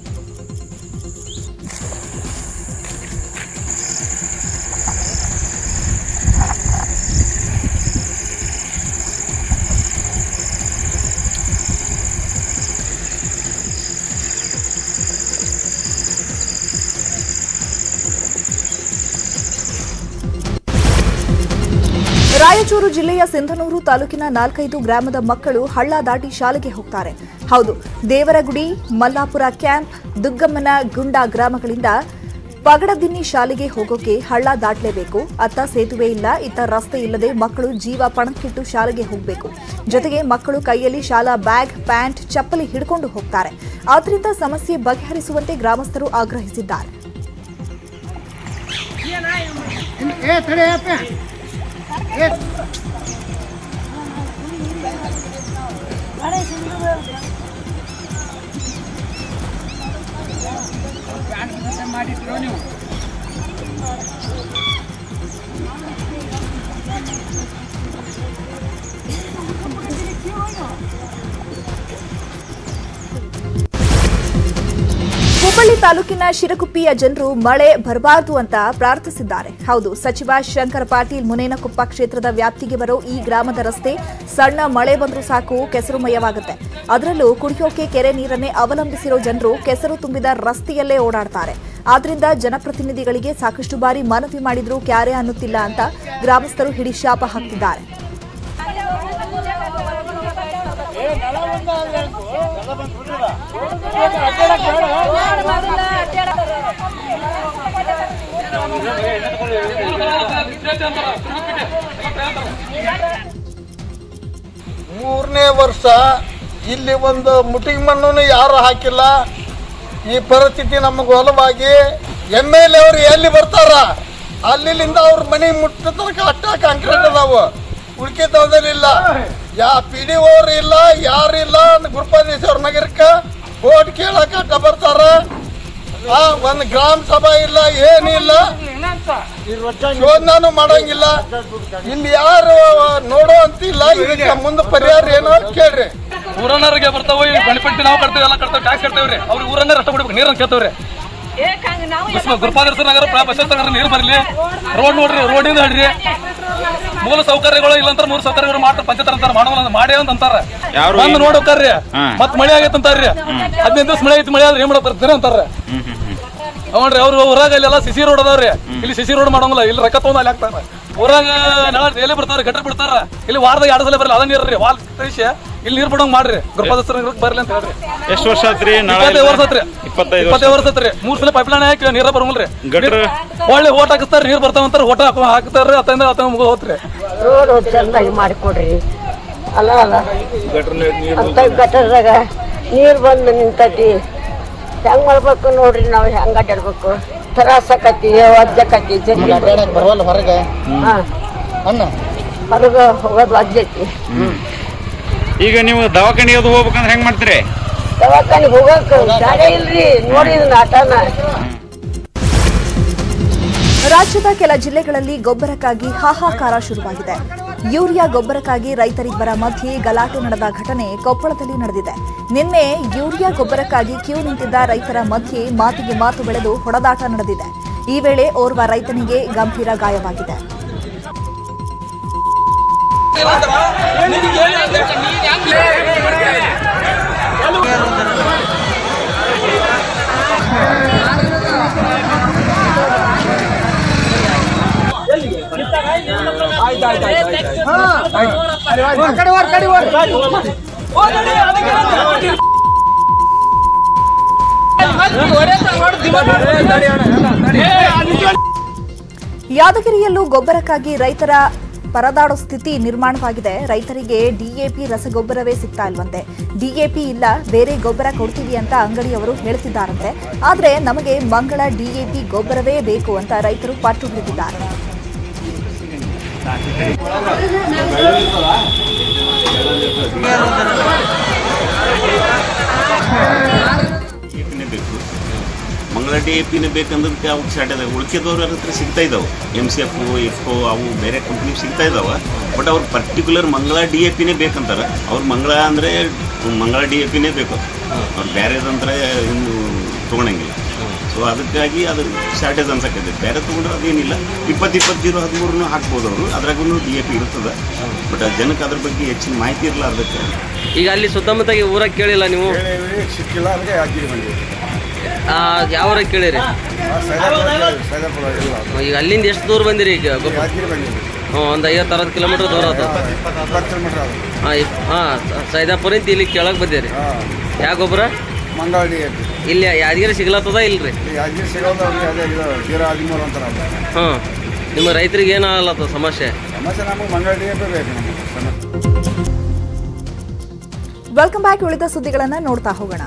ರಾಯಚೂರು ಜಿಲ್ಲೆಯ ಸಿಂಧನೂರು ತಾಲೂಕಿನ ನಾಲ್ಕೈದು ಗ್ರಾಮದ ಮಕ್ಕಳು ಹಳ್ಳ ದಾಟಿ ಶಾಲೆಗೆ ಹೋಗ್ತಾರೆ ಹೌದು ದೇವರಗುಡಿ ಮಲ್ಲಾಪುರ ಕ್ಯಾಂಪ್ ದುಗ್ಗಮ್ಮನ ಗುಂಡ ಗ್ರಾಮಗಳಿಂದ ಪಗಡದಿನ್ನಿ ಶಾಲೆಗೆ ಹೋಗೋಕೆ ಹಳ್ಳ ದಾಟಲೇಬೇಕು ಅತ್ತ ಸೇತುವೆ ಇಲ್ಲ ಇತ್ತ ರಸ್ತೆ ಇಲ್ಲದೆ ಮಕ್ಕಳು ಜೀವ ಪಣಕ್ಕಿಟ್ಟು ಶಾಲೆಗೆ ಹೋಗಬೇಕು ಜೊತೆಗೆ ಮಕ್ಕಳು ಕೈಯಲ್ಲಿ ಶಾಲಾ ಬ್ಯಾಗ್ ಪ್ಯಾಂಟ್ ಚಪ್ಪಲಿ ಹಿಡ್ಕೊಂಡು ಹೋಗ್ತಾರೆ ಆದ್ರಿಂದ ಸಮಸ್ಯೆ ಬಗೆಹರಿಸುವಂತೆ ಗ್ರಾಮಸ್ಥರು ಆಗ್ರಹಿಸಿದ್ದಾರೆ ಹುಬ್ಬಳ್ಳಿ ತಾಲೂಕಿನ ಶಿರಗುಪ್ಪಿಯ ಜನರು ಮಳೆ ಬರಬಾರದು ಅಂತ ಪ್ರಾರ್ಥಿಸಿದ್ದಾರೆ ಹೌದು ಸಚಿವ ಶಂಕರ ಪಾಟೀಲ್ ಮುನೇನಕೊಪ್ಪ ಕ್ಷೇತ್ರದ ವ್ಯಾಪ್ತಿಗೆ ಬರೋ ಈ ಗ್ರಾಮದ ರಸ್ತೆ ಸಣ್ಣ ಮಳೆ ಬಂದರೂ ಸಾಕು ಕೆಸರುಮಯವಾಗುತ್ತೆ ಅದರಲ್ಲೂ ಕುಡಿಯೋಕೆ ಕೆರೆ ನೀರನ್ನೇ ಅವಲಂಬಿಸಿರೋ ಜನರು ಕೆಸರು ತುಂಬಿದ ರಸ್ತೆಯಲ್ಲೇ ಓಡಾಡ್ತಾರೆ ಆದ್ರಿಂದ ಜನಪ್ರತಿನಿಧಿಗಳಿಗೆ ಸಾಕಷ್ಟು ಬಾರಿ ಮನವಿ ಮಾಡಿದ್ರೂ ಕ್ಯಾರೆ ಅನ್ನುತ್ತಿಲ್ಲ ಅಂತ ಗ್ರಾಮಸ್ಥರು ಹಿಡಿ ಶಾಪ ಹಾಕ್ತಿದ್ದಾರೆ ಮೂರನೇ ವರ್ಷ ಇಲ್ಲಿ ಒಂದು ಮುಟಿಗೆ ಮಣ್ಣು ಯಾರು ಹಾಕಿಲ್ಲ ಈ ಪರಿಸ್ಥಿತಿ ನಮಗೆ ಒಲವಾಗಿ ಎಮ್ ಎಲ್ ಎ ಅವರು ಎಲ್ಲಿ ಬರ್ತಾರ ಅಲ್ಲಿಂದ ಅವ್ರ ಮನೆ ಮುಟ್ಟ ತನಕ ಅಟ್ಟ ಕಾಂಕ್ರೀಟ್ ಅದಾವು ಉಳ್ಕಿದ್ದವದಲ್ಲಿಲ್ಲ ಯಾ ಪಿ ಡಿ ಅವ್ರು ಇಲ್ಲ ಯಾರು ಇಲ್ಲ ಗುರುಪಾದೇಶ್ವರ ನಗರಕ್ಕೆ ಓಟ್ ಕೇಳಕ್ಕೆ ಅಟ್ಟ ಬರ್ತಾರ ಆ, ಒಂದು ಗ್ರಾಮ ಸಭಾ ಇಲ್ಲ ಏನಿಲ್ಲ ಶೋಧನಾನು ಮಾಡಂಗಿಲ್ಲ ಇಲ್ಲಿ ಯಾರು ನೋಡೋ ಅಂತಿಲ್ಲ ಇದಕ್ಕೆ ಮುಂದೆ ಪರಿಹಾರ ಏನೋ ಕೇಳ್ರಿ ಊರನ್ನರಿಗೆ ಬರ್ತಾವ ಈ ಬೆನಿಫಿಟ್ ನಾವು ಕಟ್ತೇವೆ ಎಲ್ಲ ಕಟ್ತೇವೆ ಟ್ಯಾಕ್ಸ್ ಕಟ್ತೇವ್ರಿ ಅವ್ರಿಗೆ ಊರನ್ನ ರಸ್ತೆ ಬಿಡ್ಬೇಕು ನೀರನ್ನ ಕೇಳ್ತೇವ್ರಿ ಗುರುಪಾದರ್ಶ ನಗರ ಬಸವೇಶ್ವರ ನಗರ ನೀರು ಬರ್ಲಿ ರೋಡ್ ನೋಡ್ರಿ ರೋಡಿಂದ ಹೇಳ್ರಿ ಮೂಲ ಸೌಕರ್ಯಗಳು ಇಲ್ಲ ಅಂತ ಮೂಲ ಸೌಕರ್ಯಗಳು ಮಾಡ್ತಾರೆ ಪಂಚಾಯತ್ ಅಂತಾರ ಮಾಡೋಲ್ಲ ಮಾಡಿ ಅಂತ ಅಂತಾರ ಯಾರು ಬಂದು ಏನು? ನೋಡೋಕಾರ್ರಿ ಹಾ. ಮತ್ ಮಳೆ ಆಗೈತೆ ಅಂತಾರ್ರಿ ಹದಿನೈದು ದಿವಸ ಮಳೆ ಐತಿ ಮಳೆ ಆದ್ರೆ ಏನ್ ಮಾಡಕ್ ಬರ್ತೀರ ಅಂತಾರ ಅವ್ರಿ ಅವ್ರು ಊರಾಗ ಇಲ್ಲೆಲ್ಲ ಸಿಸಿ ರೋಡ್ ಅದಾವ್ರಿ ಇಲ್ಲಿ ಸಿಸಿ ರೋಡ್ ಮಾಡಂಗಿಲ್ಲ ಇಲ್ಲಿ ರೊಕ್ಕ ತಗೊಂಡ್ ಅಲ್ಲಿ ಹಾಕ್ತಾರ ಊರಾಗ ನಾಳೆ ಎಲ್ಲಿ ಬರ್ತಾರ ಗಟ್ಟ ಬಿಡ್ತಾರ ಇಲ್ಲಿ ವಾರದಾಗ ಎರಡು ಸಲ ಬರಲ್ಲ ಅದ ನೀರ್ರಿ ವಾಲ್ ಕಳಿಸಿ ಇಲ್ಲಿ ನೀರ್ ಬಿಡಂಗ್ ಮಾಡ್ರಿ ಗುರುಪಾದಸ್ತ್ರ ನಗರಕ್ಕೆ ಬರ್ಲಿ ಅಂತ ಹೇಳ್ರಿ ಎಷ್ಟು ವರ್ಷ ಆತ್ರಿ ನಾಳೆ ಇಪ್ಪತ್ತೈದು ವರ್ಷ ಆತ್ರಿ ಇಪ್ಪತ್ತೈದು ಇಪ್ಪತ್ತೈದು ವರ್ಷ ಆತ್ರಿ ಮೂರ್ ಸಲ ಪೈಪ್ ಲೈನ್ ಹಾಕಿ ನೀರ ಬರಂಗಿಲ್ರಿ ಗಟ್ರ? ಒಳ್ಳೆ ಓಟ್ ಹಾಕಿಸ್ತಾರ ನೀರ್ ಬರ್ತಾವಂತಾರ ಓಟ್ ಹಾಕೋ ಹಾಕ್ತಾರ ಅತ್ತಂದ ಅತ್ತ ಮುಗ ಹೋತ್ರಿ ರೋಡ್ ಚಂದಾಗಿ ಮಾಡಿಕೊಡ್ರಿ ಅಲ್ಲ ಅಲ್ಲ ಅಂತ ಗಟರ್ದಾಗ ನೀರು ಬಂದು ನಿಂತೈತಿ ಹೆಂಗ್ ಮಾಡ್ಬೇಕು ನೋಡ್ರಿ ನಾವು ಹೆಂಗ್ ಅಡ್ಡಾಡ್ಬೇಕು ತ್ರಾಸಕತಿ ಒಜ್ಜಕತಿ ಬರವಲ್ಲ ಹೊರಗೆ ಹಾ ಅನ್ನ ಹೊರಗೆ ಹೋಗೋದು ಒಜ್ಜೈತಿ ಈಗ ನೀವು ದವಾಖಾನಿಗೆ ಅದು ಹೋಗ್ಬೇಕಂದ್ರೆ ಹೆಂಗ್ ಮಾಡ್ತೀರಿ ದವಾಖಾನಿಗೆ ಹೋಗಕ್ಕೆ ಗಾಡಿ ಇಲ್ರಿ ನೋಡಿ ಇದನ್ನ ಆಟನ ರಾಜ್ಯದ ಕೆಲ ಜಿಲ್ಲೆಗಳಲ್ಲಿ ಗೊಬ್ಬರಕ್ಕಾಗಿ ಹಾಹಾಕಾರ ಶುರುವಾಗಿದೆ ಯೂರಿಯಾ ಗೊಬ್ಬರಕ್ಕಾಗಿ ರೈತರಿಬ್ಬರ ಮಧ್ಯೆ ಗಲಾಟೆ ನಡೆದ ಘಟನೆ ಕೊಪ್ಪಳದಲ್ಲಿ ನಡೆದಿದೆ ನಿನ್ನೆ ಯೂರಿಯಾ ಗೊಬ್ಬರಕ್ಕಾಗಿ ಕ್ಯೂ ನಿಂತಿದ್ದ ರೈತರ ಮಧ್ಯೆ ಮಾತಿಗೆ ಮಾತು ಬೆಳೆದು ಹೊಡೆದಾಟ ನಡೆದಿದೆ ಈ ವೇಳೆ ಓರ್ವ ರೈತನಿಗೆ ಗಂಭೀರ ಗಾಯವಾಗಿದೆ ಯಾದಗಿರಿಯಲ್ಲೂ ಗೊಬ್ಬರಕ್ಕಾಗಿ ರೈತರ ಪರದಾಡೋ ಸ್ಥಿತಿ ನಿರ್ಮಾಣವಾಗಿದೆ ರೈತರಿಗೆ ಡಿಎಪಿ ರಸಗೊಬ್ಬರವೇ ಸಿಗ್ತಾ ಇಲ್ವಂತೆ ಡಿಎಪಿ ಇಲ್ಲ ಬೇರೆ ಗೊಬ್ಬರ ಕೊಡ್ತೀವಿ ಅಂತ ಅಂಗಡಿಯವರು ಹೇಳ್ತಿದ್ದಾರಂತೆ ಆದ್ರೆ ನಮಗೆ ಮಂಗಳ ಡಿಎಪಿ ಗೊಬ್ಬರವೇ ಬೇಕು ಅಂತ ರೈತರು ಪಟ್ಟು ಹಿಡಿದಿದ್ದಾರೆ ಬೇಕು ಮಂಗಳ ಡಿ ಎ ಪಿನೇ ಬೇಕಂದಕ್ಕೆ ಅವು ಸ್ಟಾರ್ಟ್ ಇದಾವೆ ಉಳ್ಕಿದವ್ರ ಹತ್ರ ಸಿಗ್ತಾ ಇದಾವೆ ಎಮ್ ಸಿ ಎಫ್ ಎಫ್ಕೋ ಅವು ಬೇರೆ ಕಂಪ್ನಿ ಸಿಗ್ತಾ ಇದಾವೆ ಬಟ್ ಅವ್ರು ಪರ್ಟಿಕ್ಯುಲರ್ ಮಂಗಳ ಡಿ ಎ ಪಿನೇ ಬೇಕಂತಾರೆ ಅವ್ರು ಮಂಗಳ ಅಂದರೆ ಮಂಗಳ ಡಿ ಎ ಪಿನೇ ಬೇಕು ಅವ್ರು ಬೇರೆದಂದ್ರೆ ಇನ್ನು ತೊಗೊಳಂಗಿಲ್ಲ ಸೊ ಅದಕ್ಕಾಗಿ ಅದು ಶಾರ್ಟೇಜ್ ಅನ್ಸಕ್ಕೈತೆ ಬೇರೆ ತೊಗೊಂಡ್ರೆ ಅದೇನಿಲ್ಲ ಇಪ್ಪತ್ತು ಇಪ್ಪತ್ತು ಜೀರೋ ಹದಿಮೂರನ್ನು ಹಾಕ್ಬೋದು ಅವರು ಅದ್ರಾಗೂ ಡಿ ಎ ಪಿ ಇರ್ತದೆ ಬಟ್ ಜನಕ್ಕೆ ಅದ್ರ ಬಗ್ಗೆ ಹೆಚ್ಚಿನ ಮಾಹಿತಿ ಇರಲಾರ್ದಕ್ಕೆ ಈಗ ಅಲ್ಲಿ ಸುತ್ತಮುತ್ತ ಊರಾಗ ಕೇಳಿಲ್ಲ ನೀವು ಸಿಕ್ಕಿಲ್ಲ ಅದಕ್ಕೆ ಯಾದಗಿರಿ ಬಂದಿವಿ ಆ, ಯಾವ ಊರಾಗ ಕೇಳಿರಿ ಸೈದಾಪುರ ಇಲ್ಲ ಈಗ ಅಲ್ಲಿಂದ ಎಷ್ಟು ದೂರ ಬಂದಿರಿ ಈಗ ಗೊಬ್ಬರ ಯಾದಗಿರಿ ಬಂದಿವಿ ಹ್ಞೂ ಒಂದು ಐವತ್ತು ಅರವತ್ತು ಕಿಲೋಮೀಟರ್ ದೂರ ಆತ ಇಪ್ಪತ್ತು ಕಿಲೋಮೀಟರ್ ಅದು ಹಾಂ ಹಾಂ ಸೈದಾಪುರಿಂದ ಇಲ್ಲಿ ಕೆಳಗೆ ಬಂದಿರಿ ಯಾವ ಗೊಬ್ಬರ ಮಂಗಳ ಡಿ ಎ ಪಿ ಇಲ್ಲಿ ಯಾದಗಿರಿ ಸಿಗ್ಲತ್ತದ ಇಲ್ರಿ ಯಾದಗಿರಿ ಸಿಗೋದು ಅವ್ರಿಗೆ ಅದೇ ಇದು ಜೀರೋ ಹದಿಮೂರು ಅಂತಾರೆ ಅದು ಹಾಂ ನಿಮ್ಮ ರೈತರಿಗೆ ಏನಾಗಲ್ಲತ್ತ ಸಮಸ್ಯೆ ಸಮಸ್ಯೆ ನಮಗೆ ಮಂಗಳ ಡಿ ಎ ಪಿ ಬೇಕು ನಮಗೆ ಸಮಸ್ಯೆ ವೆಲ್ಕಮ್ ಬ್ಯಾಕ್ ಉಳಿದ ಸುದ್ದಿಗಳನ್ನ ನೋಡ್ತಾ ಹೋಗೋಣ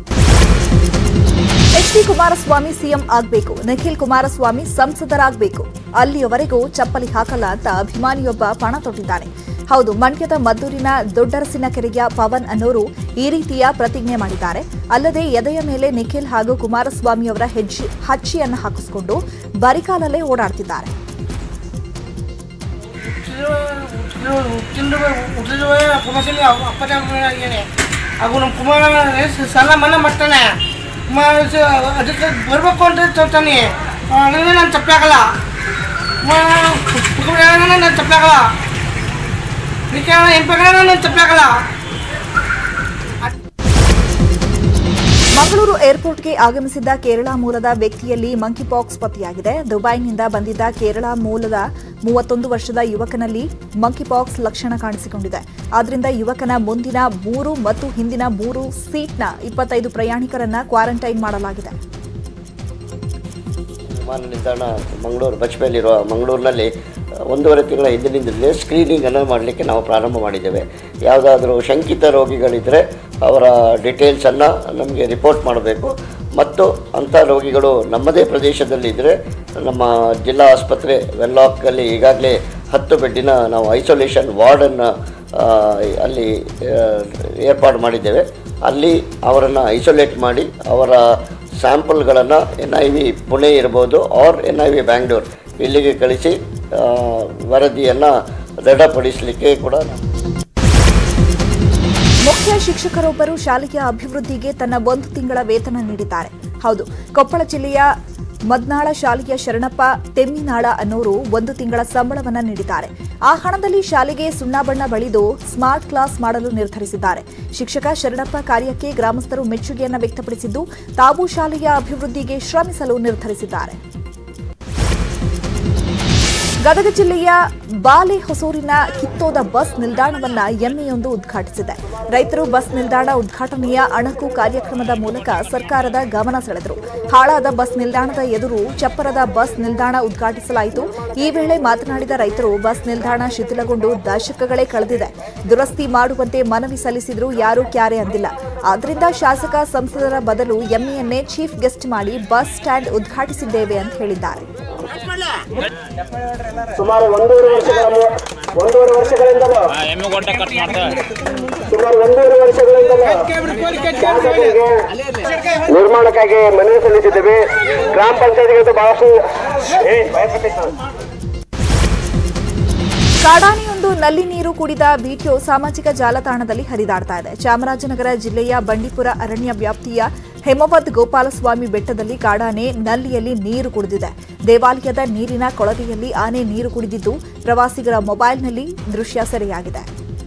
ಎಚ್ ಡಿ ಕುಮಾರಸ್ವಾಮಿ ಸಿಎಂ ಆಗಬೇಕು ನಿಖಿಲ್ ಕುಮಾರಸ್ವಾಮಿ ಸಂಸದರಾಗಬೇಕು ಅಲ್ಲಿಯವರೆಗೂ ಚಪ್ಪಲಿ ಹಾಕಲ್ಲ ಅಂತ ಅಭಿಮಾನಿಯೊಬ್ಬ ಪಣ ತೊಟ್ಟಿದ್ದಾನೆ ಹೌದು ಮಂಡ್ಯದ ಮದ್ದೂರಿನ ದೊಡ್ಡರಸಿನ ಕೆರೆಯ ಪವನ್ ಅನ್ನೋರು ಈ ರೀತಿಯ ಪ್ರತಿಜ್ಞೆ ಮಾಡಿದ್ದಾರೆ ಅಲ್ಲದೆ ಎದೆಯ ಮೇಲೆ ನಿಖಿಲ್ ಹಾಗೂ ಕುಮಾರಸ್ವಾಮಿಯವರ ಹೆಜ್ಜೆ ಹಚ್ಚಿಯನ್ನು ಹಾಕಿಸಿಕೊಂಡು ಬರಿಕಾಲಲ್ಲೇ ಓಡಾಡ್ತಿದ್ದಾರೆ ಕುಮಾರಸ್ವಾಮಿ ಅಪ್ಪಟ ಏನೇ ಹಾಗೂ ನಮ್ಮ ಕುಮಾರ ಸಾಲ ಮನ್ನಾ ಮಾಡ್ತಾನೆ ಕುಮಾರ ಅದಕ್ಕೆ ಬರ್ಬೇಕು ಅಂತ ತೋರ್ತಾನೆ ಹಂಗಂದ್ರೆ ನಾನು ತಪ್ಪಾಗಲ್ಲ ನಾನು ತಪ್ಪಾಗಲ್ಲ ನಿಖಿಲ ಎಂ ಪಿ ನಾನು ತಪ್ಪಾಗಲ್ಲ ಮಂಗಳೂರು ಏರ್ಪೋರ್ಟ್ಗೆ ಆಗಮಿಸಿದ್ದ ಕೇರಳ ಮೂಲದ ವ್ಯಕ್ತಿಯಲ್ಲಿ ಮಂಕಿಪಾಕ್ಸ್ ಪತ್ತೆಯಾಗಿದೆ ದುಬೈನಿಂದ ಬಂದಿದ್ದ ಕೇರಳ ಮೂಲದ ಮೂವತ್ತೊಂದು ವರ್ಷದ ಯುವಕನಲ್ಲಿ ಮಂಕಿಪಾಕ್ಸ್ ಲಕ್ಷಣ ಕಾಣಿಸಿಕೊಂಡಿದೆ ಆದ್ದರಿಂದ ಯುವಕನ ಮುಂದಿನ ಮೂರು ಮತ್ತು ಹಿಂದಿನ ಮೂರು ಸೀಟ್ನ ಇಪ್ಪತ್ತೈದು ಪ್ರಯಾಣಿಕರನ್ನ ಕ್ವಾರಂಟೈನ್ ಮಾಡಲಾಗಿದೆ ವಿಮಾನ ನಿಲ್ದಾಣ ಮಂಗಳೂರು ಬಚ್ಪೆಯಲ್ಲಿರುವ ಮಂಗಳೂರಿನಲ್ಲಿ ಒಂದೂವರೆ ತಿಂಗಳ ಹಿಂದಿನಿಂದಲೇ ಸ್ಕ್ರೀನಿಂಗನ್ನು ಮಾಡಲಿಕ್ಕೆ ನಾವು ಪ್ರಾರಂಭ ಮಾಡಿದ್ದೇವೆ ಯಾವುದಾದ್ರೂ ಶಂಕಿತ ರೋಗಿಗಳಿದ್ದರೆ ಅವರ ಡೀಟೇಲ್ಸನ್ನು ನಮಗೆ ರಿಪೋರ್ಟ್ ಮಾಡಬೇಕು ಮತ್ತು ಅಂಥ ರೋಗಿಗಳು ನಮ್ಮದೇ ಪ್ರದೇಶದಲ್ಲಿದ್ದರೆ ನಮ್ಮ ಜಿಲ್ಲಾ ಆಸ್ಪತ್ರೆ ವೆನ್ಲಾಕಲ್ಲಿ ಈಗಾಗಲೇ ಹತ್ತು ಬೆಡ್ಡಿನ ನಾವು ಐಸೋಲೇಷನ್ ವಾರ್ಡನ್ನು ಅಲ್ಲಿ ಆ, ಏರ್ಪಾಡು ಮಾಡಿದ್ದೇವೆ ಅಲ್ಲಿ ಅವರನ್ನು ಐಸೋಲೇಟ್ ಮಾಡಿ ಅವರ ಸ್ಯಾಂಪಲ್ಗಳನ್ನು ಎನ್ ಐ ವಿ ಪುಣೆ ಇರ್ಬೋದು R N I V Bangalore ಇಲ್ಲಿಗೆ ಕಳಿಸಿ ಆ, ವರದಿಯನ್ನು ದೃಢಪಡಿಸಲಿಕ್ಕೆ ಕೂಡ ನಾವು ಮುಖ್ಯ ಶಿಕ್ಷಕರೊಬ್ಬರು ಶಾಲೆಯ ಅಭಿವೃದ್ಧಿಗೆ ತನ್ನ ಒಂದು ತಿಂಗಳ ವೇತನ ನೀಡಿದ್ದಾರೆ ಹೌದು ಕೊಪ್ಪಳ ಜಿಲ್ಲೆಯ ಮದ್ನಾಳ ಶಾಲೆಯ ಶರಣಪ್ಪ ತೆಮ್ಮಿನಾಳ ಅನ್ನೋರು ಒಂದು ತಿಂಗಳ ಸಂಬಳವನ್ನ ನೀಡಿದ್ದಾರೆ ಆ ಹಣದಲ್ಲಿ ಶಾಲೆಗೆ ಸುಣ್ಣಬಣ್ಣ ಬಳಿದು ಸ್ಮಾರ್ಟ್ ಕ್ಲಾಸ್ ಮಾಡಲು ನಿರ್ಧರಿಸಿದ್ದಾರೆ ಶಿಕ್ಷಕ ಶರಣಪ್ಪ ಕಾರ್ಯಕ್ಕೆ ಗ್ರಾಮಸ್ಥರು ಮೆಚ್ಚುಗೆಯನ್ನ ವ್ಯಕ್ತಪಡಿಸಿದ್ದು ತಾವು ಶಾಲೆಯ ಅಭಿವೃದ್ಧಿಗೆ ಶ್ರಮಿಸಲು ನಿರ್ಧರಿಸಿದ್ದಾರೆ ಗದಗ ಜಿಲ್ಲೆಯ ಬಾಲೆ ಹೊಸೂರಿನ ಕಿತ್ತೋದ ಬಸ್ ನಿಲ್ದಾಣವನ್ನ ಎಮ್ಮೆಯೊಂದು ಉದ್ಘಾಟಿಸಿದೆ ರೈತರು ಬಸ್ ನಿಲ್ದಾಣ ಉದ್ಘಾಟನೆಯ ಅಣಕು ಕಾರ್ಯಕ್ರಮದ ಮೂಲಕ ಸರ್ಕಾರದ ಗಮನ ಸೆಳೆದರು ಹಾಳಾದ ಬಸ್ ನಿಲ್ದಾಣದ ಎದುರು ಚಪ್ಪರದ ಬಸ್ ನಿಲ್ದಾಣ ಉದ್ಘಾಟಿಸಲಾಯಿತು ಈ ವೇಳೆ ಮಾತನಾಡಿದ ರೈತರು ಬಸ್ ನಿಲ್ದಾಣ ಶಿಥಿಲಗೊಂಡು ದಶಕಗಳೇ ಕಳೆದಿದೆ ದುರಸ್ತಿ ಮಾಡುವಂತೆ ಮನವಿ ಸಲ್ಲಿಸಿದ್ರು ಯಾರೂ ಕ್ಯಾರೆ ಅಂದಿಲ್ಲ ಆದ್ದರಿಂದ ಶಾಸಕ ಸಂಸದರ ಬದಲು ಎಮ್ಮೆಯನ್ನೇ ಚೀಫ್ ಗೆಸ್ಟ್ ಮಾಡಿ ಬಸ್ ಸ್ಟ್ಯಾಂಡ್ ಉದ್ಘಾಟಿಸಿದ್ದೇವೆ ಅಂತ ಹೇಳಿದ್ದಾರೆ ಸುಮಾರು ಒಂದೂವರೆ ವರ್ಷಗಳ ಮು- ಒಂದೂವರೆ ವರ್ಷಗಳಿಂದಲೂ ಎಮ್ಮೆ ಗೊಟ್ಟ ಕಟ್ ಮಾಡ್ತಾ ಸುಮಾರು ಒಂದೂವರೆ ವರ್ಷಗಳಿಂದಲೂ ಶಾಸಕರಿಗೆ ನಿರ್ಮಾಣಕ್ಕಾಗಿ ಮನವಿ ಸಲ್ಲಿಸಿದ್ದೇವೆ ಗ್ರಾಮ ಪಂಚಾಯತಿಗೆ ಬಹಳಷ್ಟು ಏ, ಭಯಪಟ್ಟಿತ್ತು. ಕಾಡಾನೆಯೊಂದು ನಲ್ಲಿ ನೀರು ಕುಡಿದ ವಿಡಿಯೋ ಸಾಮಾಜಿಕ ಜಾಲತಾಣದಲ್ಲಿ ಹರಿದಾಡ್ತಾ ಇದೆ ಚಾಮರಾಜನಗರ ಜಿಲ್ಲೆಯ ಬಂಡೀಪುರ ಅರಣ್ಯ ವ್ಯಾಪ್ತಿಯ ಹೇಮವದ್ ಗೋಪಾಲಸ್ವಾಮಿ ಬೆಟ್ಟದಲ್ಲಿ ಕಾಡಾನೆ ನಲ್ಲಿಯಲ್ಲಿ ನೀರು ಕುಡಿದಿದೆ ದೇವಾಲಯದ ನೀರಿನ ಕೊಳವೆಯಲ್ಲಿ ಆನೆ ನೀರು ಕುಡಿದಿದ್ದು ಪ್ರವಾಸಿಗರ ಮೊಬೈಲ್ನಲ್ಲಿ ದೃಶ್ಯ ಸೆರೆಯಾಗಿದೆ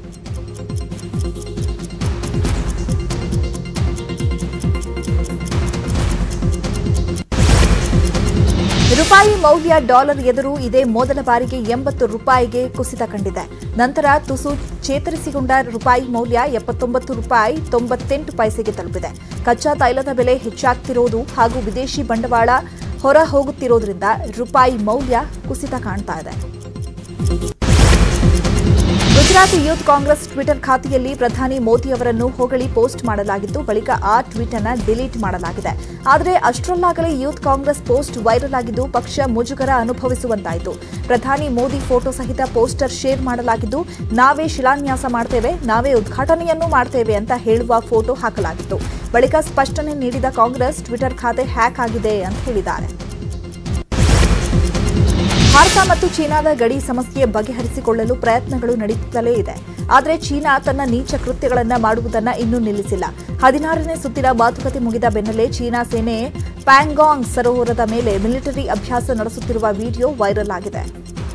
ರೂಪಾಯಿ ಮೌಲ್ಯ ಡಾಲರ್ ಎದುರು ಇದೇ ಮೊದಲ ಬಾರಿಗೆ ಎಂಬತ್ತು ರೂಪಾಯಿಗೆ ಕುಸಿತ ಕಂಡಿದೆ ನಂತರ ತುಸು ಚೇತರಿಸಿಕೊಂಡ ರೂಪಾಯಿ ಮೌಲ್ಯ ಎಪ್ಪತ್ತೊಂಬತ್ತು ರೂಪಾಯಿ ತೊಂಬತ್ತೆಂಟು ಪೈಸೆಗೆ ತಲುಪಿದೆ ಕಚ್ಚಾ ತೈಲದ ಬೆಲೆ ಹೆಚ್ಚಾಗ್ತಿರೋದು ಹಾಗೂ ವಿದೇಶಿ ಬಂಡವಾಳ ಹೊರ ಹೋಗುತ್ತಿರೋದ್ರಿಂದ ರೂಪಾಯಿ ಮೌಲ್ಯ ಕುಸಿತ ಕಾಣ್ತಾ ಇದೆ ಗುಜರಾತ್ ಯೂತ್ ಕಾಂಗ್ರೆಸ್ ಟ್ವಿಟರ್ ಖಾತೆಯಲ್ಲಿ ಪ್ರಧಾನಿ ಮೋದಿ ಅವರನ್ನು ಹೊಗಳಿ ಪೋಸ್ಟ್ ಮಾಡಲಾಗಿದ್ದು ಬಳಿಕ ಆ ಟ್ವೀಟ್ ಅನ್ನ ಡಿಲೀಟ್ ಮಾಡಲಾಗಿದೆ ಆದರೆ ಅಷ್ಟರಲ್ಲಾಗಲೇ ಯೂತ್ ಕಾಂಗ್ರೆಸ್ ಪೋಸ್ಟ್ ವೈರಲ್ ಆಗಿದ್ದು ಪಕ್ಷ ಮುಜುಗರ ಅನುಭವಿಸುವಂತಾಯಿತು ಪ್ರಧಾನಿ ಮೋದಿ ಫೋಟೋ ಸಹಿತ ಪೋಸ್ಟರ್ ಶೇರ್ ಮಾಡಲಾಗಿದ್ದು ನಾವೇ ಶಿಲಾನ್ಯಾಸ ಮಾಡ್ತೇವೆ ನಾವೇ ಉದ್ಘಾಟನೆಯನ್ನೂ ಮಾಡ್ತೇವೆ ಅಂತ ಹೇಳುವ ಫೋಟೋ ಹಾಕಲಾಗಿತ್ತು ಬಳಿಕ ಸ್ಪಷ್ಟನೆ ನೀಡಿದ ಕಾಂಗ್ರೆಸ್ ಟ್ವಿಟರ್ ಖಾತೆ ಹ್ಯಾಕ್ ಆಗಿದೆ ಅಂತ ಹೇಳಿದ್ದಾರೆ ಭಾರತ ಮತ್ತು ಚೀನಾದ ಗಡಿ ಸಮಸ್ಯೆ ಬಗೆಹರಿಸಿಕೊಳ್ಳಲು ಪ್ರಯತ್ನಗಳು ನಡೆಯುತ್ತಲೇ ಇದೆ ಆದರೆ ಚೀನಾ ತನ್ನ ನೀಚ ಕೃತ್ಯಗಳನ್ನು ಮಾಡುವುದನ್ನ ಇನ್ನೂ ನಿಲ್ಲಿಸಿಲ್ಲ ಹದಿನಾರನೇ ಸುತ್ತಿನ ಮಾತುಕತೆ ಮುಗಿದ ಬೆನ್ನಲ್ಲೇ ಚೀನಾ ಸೇನೆ ಪ್ಯಾಂಗಾಂಗ್ ಸರೋವರದ ಮೇಲೆ ಮಿಲಿಟರಿ ಅಭ್ಯಾಸ ನಡೆಸುತ್ತಿರುವ ವಿಡಿಯೋ ವೈರಲ್ ಆಗಿದೆ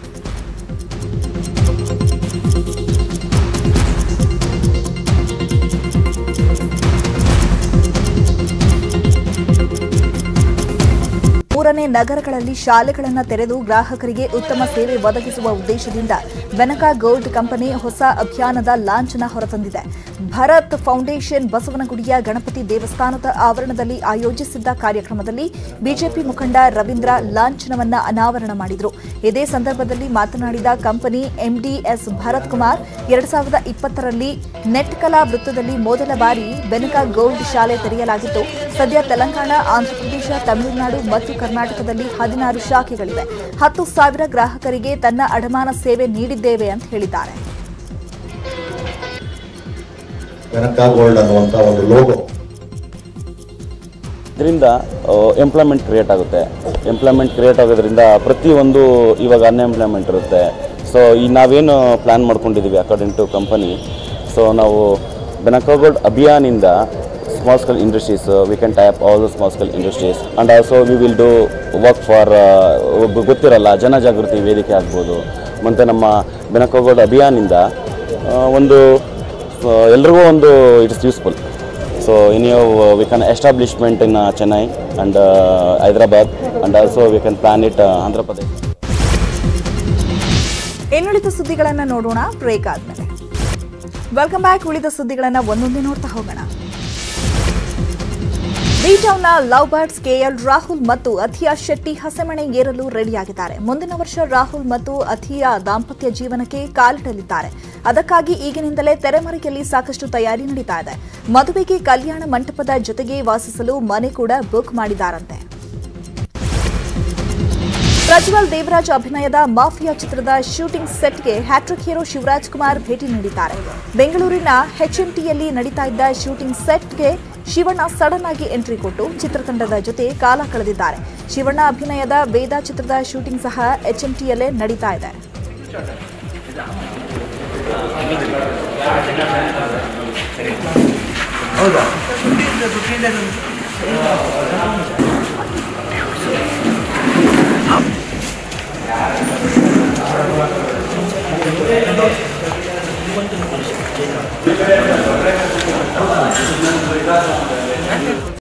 ಮೂರನೇ ನಗರಗಳಲ್ಲಿ ಶಾಲೆಗಳನ್ನು ತೆರೆದು ಗ್ರಾಹಕರಿಗೆ ಉತ್ತಮ ಸೇವೆ ಒದಗಿಸುವ ಉದ್ದೇಶದಿಂದ ವೆನಕಾ ಗೋಲ್ಡ್ ಕಂಪನಿ ಹೊಸ ಅಭಿಯಾನದ ಲಾಂಛನ ಹೊರತಂದಿದೆ ಭರತ್ ಫೌಂಡೇಶನ್ ಬಸವನಗುಡಿಯ ಗಣಪತಿ ದೇವಸ್ಥಾನದ ಆವರಣದಲ್ಲಿ ಆಯೋಜಿಸಿದ್ದ ಕಾರ್ಯಕ್ರಮದಲ್ಲಿ ಬಿಜೆಪಿ ಮುಖಂಡ ರವೀಂದ್ರ ಲಾಂಛನವನ್ನ ಅನಾವರಣ ಮಾಡಿದರು ಇದೇ ಸಂದರ್ಭದಲ್ಲಿ ಮಾತನಾಡಿದ ಕಂಪನಿ ಎಂಡಿಎಸ್ ಭರತ್ ಕುಮಾರ್ ಎರಡ್ ಸಾವಿರದ ಇಪ್ಪತ್ತರಲ್ಲಿ ನೆಟ್ಕಲಾ ವೃತ್ತದಲ್ಲಿ ಮೊದಲ ಬಾರಿ ಬೆನಕಾ ಗೋಲ್ಡ್ ಶಾಲೆ ತೆರೆಯಲಾಗಿದ್ದು ಸದ್ಯ ತೆಲಂಗಾಣ ಆಂಧ್ರಪ್ರದೇಶ ತಮಿಳುನಾಡು ಮತ್ತು ಕರ್ನಾಟಕದಲ್ಲಿ ಹದಿನಾರು ಶಾಖೆಗಳಿವೆ ಹತ್ತು ಸಾವಿರ ಗ್ರಾಹಕರಿಗೆ ತನ್ನ ಅಡಮಾನ ಸೇವೆ ನೀಡಿದ್ದೇವೆ ಅಂತ ಹೇಳಿದ್ದಾರೆ ವೆನಕಾ ಗೋಲ್ಡ್ ಅನ್ನುವಂಥ ಒಂದು ಲೋಗೋ ಇದರಿಂದ ಎಂಪ್ಲಾಯ್ಮೆಂಟ್ ಕ್ರಿಯೇಟ್ ಆಗುತ್ತೆ ಎಂಪ್ಲಾಯ್ಮೆಂಟ್ ಕ್ರಿಯೇಟ್ ಆಗೋದ್ರಿಂದ ಪ್ರತಿಯೊಂದು ಇವಾಗ ಅನ್ಎಂಪ್ಲಾಯ್ಮೆಂಟ್ ಇರುತ್ತೆ ಸೊ ಈ ನಾವೇನು ಪ್ಲ್ಯಾನ್ ಮಾಡ್ಕೊಂಡಿದ್ದೀವಿ ಅಕಾರ್ಡಿಂಗ್ ಟು ಕಂಪನಿ ಸೊ ನಾವು ಬೆನಕಾಗೋಲ್ಡ್ ಅಭಿಯಾನಿಂದ small scale industries we can type all the small scale industries and also we will do work for ಗೊತ್ತಿರಲ್ಲ ಜನಜಾಗೃತಿ ವೇದಿಕೆ ಆಗ್ಬೋದು ಮತ್ತು ನಮ್ಮ ಬೆನಕಾಗೋಲ್ಡ್ ಅಭಿಯಾನಿಂದ ಆ, ಒಂದು ಎಲ್ರಿಗೂ ಒಂದು it's useful so in we can establishment in Chennai and Hyderabad and also we can plan it Andhra Pradesh ಇನ್ನುಳಿದ ಸುದ್ದಿಗಳನ್ನ ನೋಡೋಣ ಬ್ರೇಕ್ ಆದ್ಮೇಲೆ ವೆಲ್ಕಮ್ ಬ್ಯಾಕ್ ಉಳಿದ ಸುದ್ದಿಗಳನ್ನ ಒಂದೊಂದೇ ನೋಡ್ತಾ ಹೋಗೋಣ ಬೀಟೌನ್ನ ಲವ್ ಬರ್ಡ್ಸ್ ಕೆಎಲ್ ರಾಹುಲ್ ಮತ್ತು ಅಥಿಯಾ ಶೆಟ್ಟಿ ಹಸೆಮಣೆ ಏರಲು ರೆಡಿಯಾಗಿದ್ದಾರೆ ಮುಂದಿನ ವರ್ಷ ರಾಹುಲ್ ಮತ್ತು ಅಥಿಯಾ ದಾಂಪತ್ಯ ಜೀವನಕ್ಕೆ ಕಾಲಿಡಲಿದ್ದಾರೆ ಅದಕ್ಕಾಗಿ ಈಗಿನಿಂದಲೇ ತೆರೆಮರೆಯಲ್ಲಿ ಸಾಕಷ್ಟು ತಯಾರಿ ನಡೀತಾ ಇದೆ ಮದುವೆಗೆ ಕಲ್ಯಾಣ ಮಂಟಪದ ಜೊತೆಗೆ ವಾಸಿಸಲು ಮನೆ ಕೂಡ ಬುಕ್ ಮಾಡಿದ್ದಾರಂತೆ ಪ್ರಜ್ವಲ್ ದೇವರಾಜ್ ಅಭಿನಯದ ಮಾಫಿಯಾ ಚಿತ್ರದ ಶೂಟಿಂಗ್ ಸೆಟ್ಗೆ ಹ್ಯಾಟ್ರಿಕ್ ಹೀರೋ ಶಿವರಾಜ್ ಕುಮಾರ್ ಭೇಟಿ ನೀಡಿದ್ದಾರೆ ಬೆಂಗಳೂರಿನ ಎಚ್ಎಂಟಿಯಲ್ಲಿ ನಡೀತಾ ಇದ್ದ ಶೂಟಿಂಗ್ ಸೆಟ್ಗೆ ಶಿವಣ್ಣ ಸಡನ್ ಆಗಿ ಎಂಟ್ರಿ ಕೊಟ್ಟು ಚಿತ್ರತಂಡದ ಜೊತೆ ಕಾಲ ಕಳೆದಿದ್ದಾರೆ ಶಿವಣ್ಣ ಅಭಿನಯದ ವೇದ ಚಿತ್ರದ ಶೂಟಿಂಗ್ ಸಹ ಎಚ್ಎಂಟಿಯಲ್ಲೇ ನಡೀತಾ ಇದೆ ಹೌದಾ